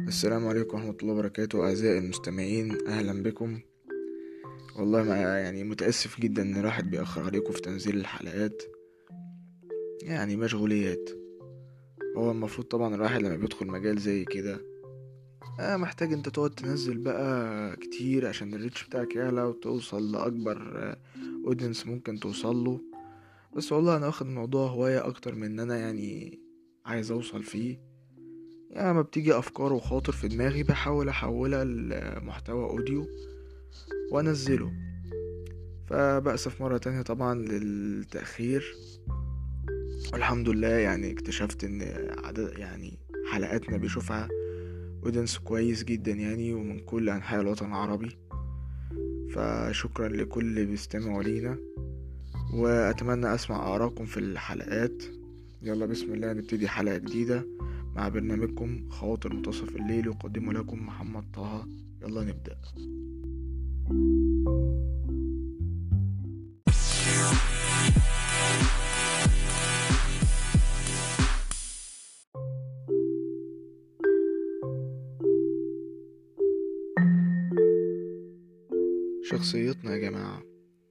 السلام عليكم ورحمة الله وبركاته أعزائي المستمعين أهلا بكم والله ما يعني متأسف جدا إن الواحد بيأخر عليكم في تنزيل الحلقات يعني مشغوليات هو المفروض طبعا الواحد لما بيدخل مجال زي كده آه محتاج انت تقعد تنزل بقى كتير عشان الريتش بتاعك يعلى وتوصل لأكبر اودينس ممكن توصله بس والله انا واخد الموضوع هواية اكتر من ان انا يعني عايز اوصل فيه يعني ما بتيجي افكار وخاطر في دماغي بحاول احولها لمحتوى اوديو وانزله فبأسف مرة تانية طبعا للتأخير والحمد لله يعني اكتشفت ان عدد يعني حلقاتنا بيشوفها اودينس كويس جدا يعني ومن كل انحاء الوطن العربي فشكرا لكل اللي بيستمعوا لينا واتمنى اسمع ارائكم في الحلقات يلا بسم الله نبتدي حلقة جديدة مع برنامجكم خواطر منتصف الليل يقدمه لكم محمد طه يلا نبدأ شخصيتنا يا جماعة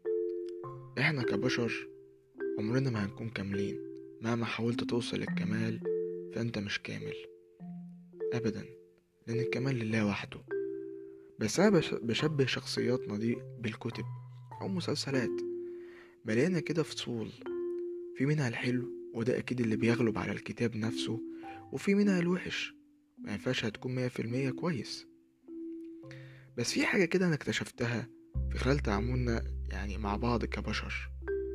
احنا كبشر عمرنا ما هنكون كاملين مهما حاولت توصل للكمال فانت مش كامل ابدا لان الكمال لله وحده بس انا بش- بشبه شخصياتنا دي بالكتب او مسلسلات مليانة كده فصول في منها الحلو وده اكيد اللي بيغلب على الكتاب نفسه وفي منها الوحش ما ينفعش هتكون مية في المية كويس بس في حاجة كده انا اكتشفتها في خلال تعاملنا يعني مع بعض كبشر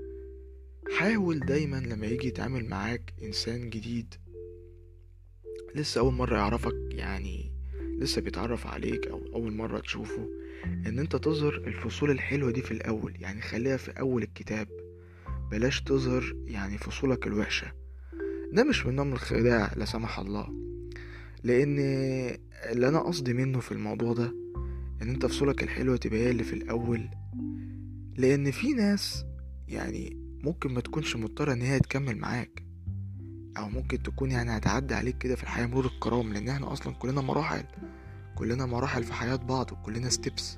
حاول دايما لما يجي يتعامل معاك انسان جديد لسه اول مرة يعرفك يعني لسه بيتعرف عليك او اول مرة تشوفه ان انت تظهر الفصول الحلوة دي في الاول يعني خليها في اول الكتاب بلاش تظهر يعني فصولك الوحشة ده مش من نوع الخداع لا سمح الله لان اللي انا قصدي منه في الموضوع ده ان انت فصولك الحلوة تبقى هي اللي في الاول لان في ناس يعني ممكن ما تكونش مضطرة ان هي تكمل معاك او ممكن تكون يعني هتعدي عليك كده في الحياة مرور الكرام لان احنا اصلا كلنا مراحل كلنا مراحل في حياة بعض وكلنا ستيبس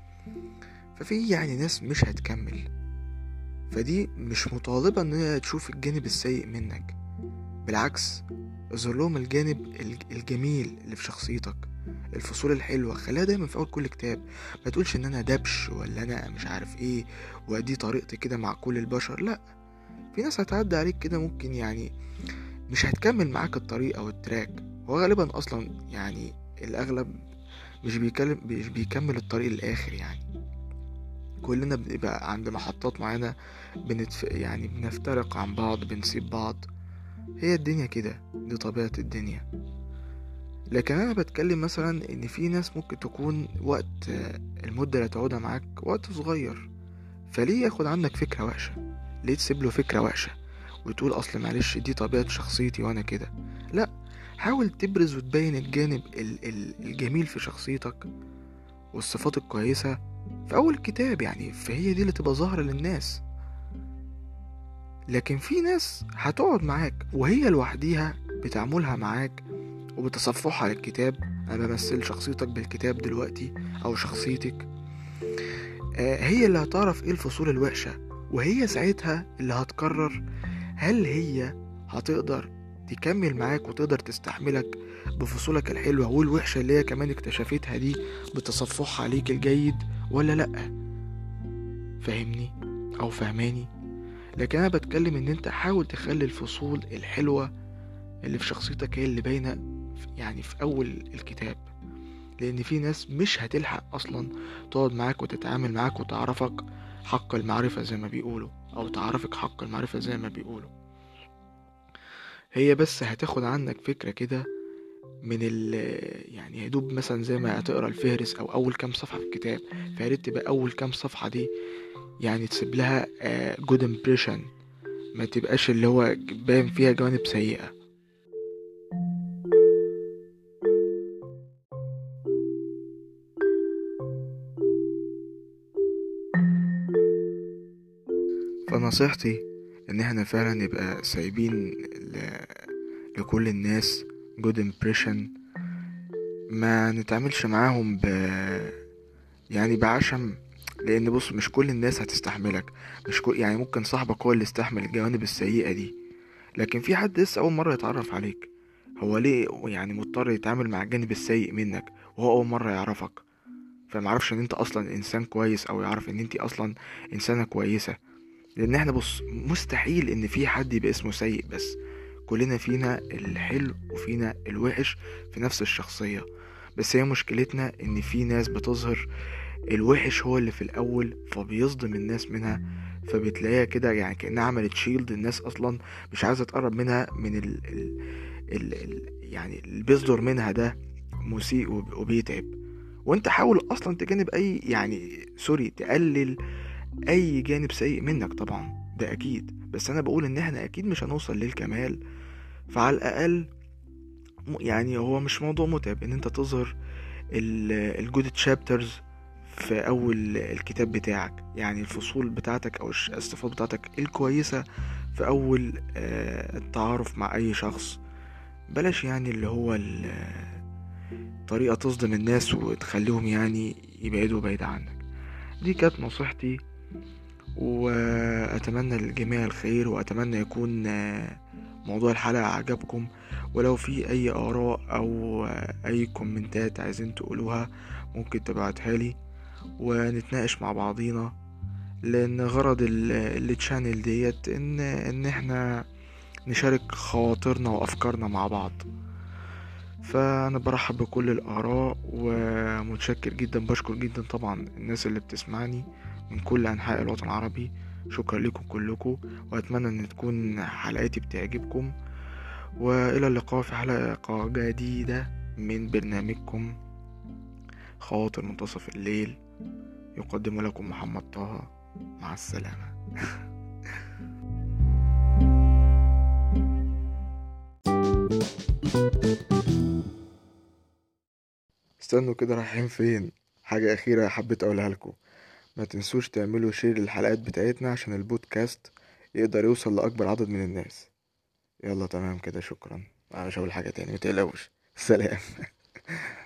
ففي يعني ناس مش هتكمل فدي مش مطالبة ان هي تشوف الجانب السيء منك بالعكس اظهر لهم الجانب الج- الجميل اللي في شخصيتك الفصول الحلوة خليها دايما في اول كل كتاب ما تقولش ان انا دبش ولا انا مش عارف ايه ودي طريقتي كده مع كل البشر لا في ناس هتعدي عليك كده ممكن يعني مش هتكمل معاك الطريق او التراك هو غالبا اصلا يعني الاغلب مش بيكلم مش بيكمل الطريق للاخر يعني كلنا بنبقى عند محطات معينة بنتف... يعني بنفترق عن بعض بنسيب بعض هي الدنيا كده دي طبيعة الدنيا لكن انا بتكلم مثلا ان في ناس ممكن تكون وقت آه، المدة اللي تقعدها معاك وقت صغير فليه ياخد عنك فكرة وحشة ليه تسيب له فكرة وحشة وتقول اصل معلش دي طبيعة شخصيتي وانا كده لا حاول تبرز وتبين الجانب ال- ال- الجميل في شخصيتك والصفات الكويسة في اول الكتاب يعني فهي دي اللي تبقى ظاهرة للناس لكن في ناس هتقعد معاك وهي لوحديها بتعاملها معاك وبتصفحها للكتاب انا بمثل شخصيتك بالكتاب دلوقتي او شخصيتك آه، هي اللي هتعرف ايه الفصول الوحشة وهي ساعتها اللي هتقرر هل هي هتقدر تكمل معاك وتقدر تستحملك بفصولك الحلوة والوحشة اللي هي كمان اكتشفتها دي بتصفحها عليك الجيد ولا لأ فاهمني أو فهماني لكن أنا بتكلم إن أنت حاول تخلي الفصول الحلوة اللي في شخصيتك هي اللي باينة في- يعني في أول الكتاب لأن في ناس مش هتلحق أصلا تقعد معاك وتتعامل معاك وتعرفك حق المعرفة زي ما بيقولوا أو تعرفك حق المعرفة زي ما بيقولوا هي بس هتاخد عنك فكرة كده من ال يعني يا دوب مثلا زي ما هتقرا الفهرس او اول كام صفحه في الكتاب فياريت تبقى اول كام صفحه دي يعني تسيب لها جود امبريشن ما تبقاش اللي هو باين فيها جوانب سيئه فنصيحتي ان احنا فعلا نبقى سايبين ل... لكل الناس جود امبريشن ما نتعاملش معاهم ب يعني بعشم لان بص مش كل الناس هتستحملك مش كل يعني ممكن صاحبك هو اللي يستحمل الجوانب السيئة دي لكن في حد لسه اول مرة يتعرف عليك هو ليه يعني مضطر يتعامل مع الجانب السيء منك وهو اول مرة يعرفك فمعرفش ان انت اصلا انسان كويس او يعرف ان انت اصلا انسانة كويسة لان احنا بص مستحيل ان في حد يبقى اسمه سيء بس كلنا فينا الحلو وفينا الوحش في نفس الشخصية بس هي مشكلتنا ان في ناس بتظهر الوحش هو اللي في الاول فبيصدم الناس منها فبتلاقيها كده يعني كأنها عملت شيلد الناس اصلا مش عايزة تقرب منها من ال ال ال ال يعني اللي بيصدر منها ده مسيء وب- وبيتعب وانت حاول اصلا تجنب اي يعني سوري تقلل اي جانب سيء منك طبعا ده اكيد بس انا بقول ان احنا اكيد مش هنوصل للكمال فعلى الاقل م- يعني هو مش موضوع متعب ان انت تظهر الجود تشابترز في اول الكتاب بتاعك يعني الفصول بتاعتك او الش- الصفات بتاعتك الكويسة في اول آه، التعارف مع اي شخص بلاش يعني اللي هو ال- طريقة تصدم الناس وتخليهم يعني يبعدوا بعيد عنك دي كانت نصيحتي وأتمنى للجميع الخير وأتمنى يكون آه، موضوع الحلقة عجبكم ولو في أي آراء أو آه، أي كومنتات عايزين تقولوها ممكن تبعتها لي ونتناقش مع بعضينا لأن غرض ال- التشانل ديت إن إن إحنا نشارك خواطرنا وأفكارنا مع بعض فأنا برحب بكل الآراء ومتشكر جدا بشكر جدا طبعا الناس اللي بتسمعني من كل أنحاء الوطن العربي شكرا لكم كلكم وأتمنى أن تكون حلقاتي بتعجبكم وإلى اللقاء في حلقة جديدة من برنامجكم خواطر منتصف الليل يقدم لكم محمد طه مع السلامة استنوا كده رايحين فين حاجة أخيرة حبيت أقولها لكم ما تنسوش تعملوا شير للحلقات بتاعتنا عشان البودكاست يقدر يوصل لأكبر عدد من الناس يلا تمام كده شكرا أنا مش هقول حاجة تاني متقلقوش سلام